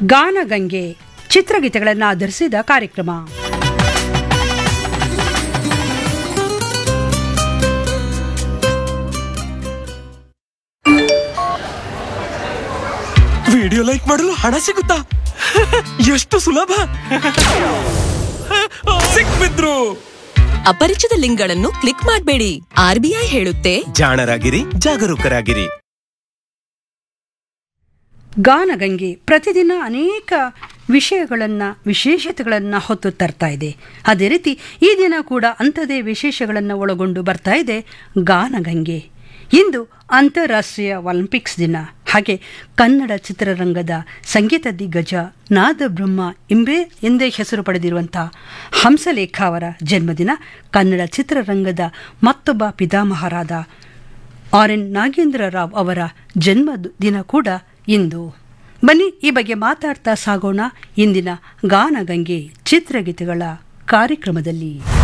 ಗಾನಗಂಗೆ ಚಿತ್ರಗೀತೆಗಳನ್ನು ಆಧರಿಸಿದ ಕಾರ್ಯಕ್ರಮ ವಿಡಿಯೋ ಲೈಕ್ ಮಾಡಲು ಹಣ ಸಿಗುತ್ತಾ ಎಷ್ಟು ಸುಲಭ ಸಿಕ್ಬಿದ್ರು ಅಪರಿಚಿತ ಲಿಂಕ್ಗಳನ್ನು ಕ್ಲಿಕ್ ಮಾಡಬೇಡಿ ಆರ್ಬಿಐ ಹೇಳುತ್ತೆ ಜಾಣರಾಗಿರಿ ಜಾಗರೂಕರಾಗಿರಿ ಗಾನಗಂಗೆ ಪ್ರತಿದಿನ ಅನೇಕ ವಿಷಯಗಳನ್ನು ವಿಶೇಷತೆಗಳನ್ನು ಹೊತ್ತು ತರ್ತಾ ಇದೆ ಅದೇ ರೀತಿ ಈ ದಿನ ಕೂಡ ಅಂಥದೇ ವಿಶೇಷಗಳನ್ನು ಒಳಗೊಂಡು ಬರ್ತಾ ಇದೆ ಗಾನಗಂಗೆ ಇಂದು ಅಂತಾರಾಷ್ಟ್ರೀಯ ಒಲಿಂಪಿಕ್ಸ್ ದಿನ ಹಾಗೆ ಕನ್ನಡ ಚಿತ್ರರಂಗದ ಸಂಗೀತ ದಿಗ್ಗಜ ನಾದಬ್ರಹ್ಮ ಎಂಬೇ ಎಂದೇ ಹೆಸರು ಪಡೆದಿರುವಂಥ ಹಂಸಲೇಖ ಅವರ ಜನ್ಮದಿನ ಕನ್ನಡ ಚಿತ್ರರಂಗದ ಮತ್ತೊಬ್ಬ ಪಿತಾಮಹರಾದ ಆರ್ ಎನ್ ನಾಗೇಂದ್ರ ರಾವ್ ಅವರ ಜನ್ಮ ದಿನ ಕೂಡ ಇಂದು ಬನ್ನಿ ಈ ಬಗ್ಗೆ ಮಾತಾಡ್ತಾ ಸಾಗೋಣ ಇಂದಿನ ಗಾನಗಂಗೆ ಚಿತ್ರಗೀತೆಗಳ ಕಾರ್ಯಕ್ರಮದಲ್ಲಿ